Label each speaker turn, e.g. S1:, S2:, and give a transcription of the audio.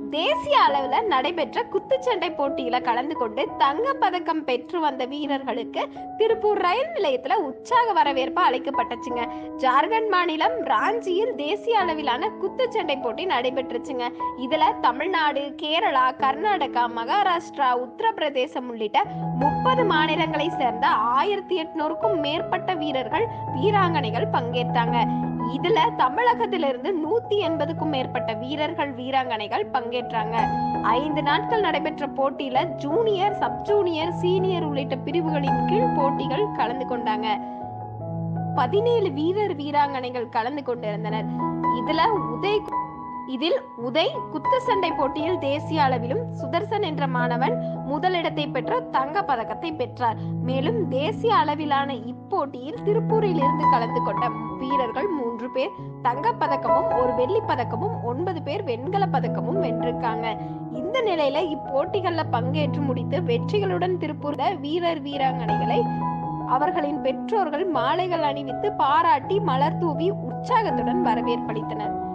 S1: தேசிய அளவுல நடைபெற்ற குத்துச்சண்டை போட்டியில கலந்து கொண்டு தங்க பதக்கம் பெற்று வந்த வீரர்களுக்கு திருப்பூர் ரயில் நிலையத்துல உற்சாக வரவேற்பு அளிக்கப்பட்டுச்சுங்க ஜார்க்கண்ட் மாநிலம் ராஞ்சியில் தேசிய அளவிலான குத்துச்சண்டை போட்டி நடைபெற்றுச்சுங்க இதுல தமிழ்நாடு கேரளா கர்நாடகா மகாராஷ்டிரா உத்தரப்பிரதேசம் உள்ளிட்ட முப்பது மாநிலங்களை சேர்ந்த ஆயிரத்தி எட்நூறுக்கும் மேற்பட்ட வீரர்கள் வீராங்கனைகள் பங்கேற்றாங்க இதுல தமிழகத்திலிருந்து நூத்தி எண்பதுக்கும் மேற்பட்ட வீரர்கள் வீராங்கனைகள் பங்கேற்றாங்க ஐந்து நாட்கள் நடைபெற்ற போட்டியில ஜூனியர் சப் ஜூனியர் சீனியர் உள்ளிட்ட பிரிவுகளின் கீழ் போட்டிகள் கலந்து கொண்டாங்க பதினேழு வீரர் வீராங்கனைகள் கலந்து கொண்டிருந்தனர் இதுல உதய் இதில் உதய் குத்து சண்டை போட்டியில் தேசிய அளவிலும் சுதர்சன் என்ற மாணவன் முதலிடத்தை பெற்ற தங்க பதக்கத்தை பெற்றார் மேலும் தேசிய அளவிலான இப்போட்டியில் திருப்பூரில் இருந்து கலந்து கொண்ட வீரர்கள் மூன்று பேர் தங்கப் பதக்கமும் ஒரு வெள்ளி பதக்கமும் ஒன்பது பேர் வெண்கல பதக்கமும் வென்றிருக்காங்க இந்த நிலையில இப்போட்டிகள்ல பங்கேற்று முடித்து வெற்றிகளுடன் திருப்பூர் வீரர் வீராங்கனைகளை அவர்களின் பெற்றோர்கள் மாலைகள் அணிவித்து பாராட்டி மலர் தூவி உற்சாகத்துடன் வரவேற்பளித்தனர்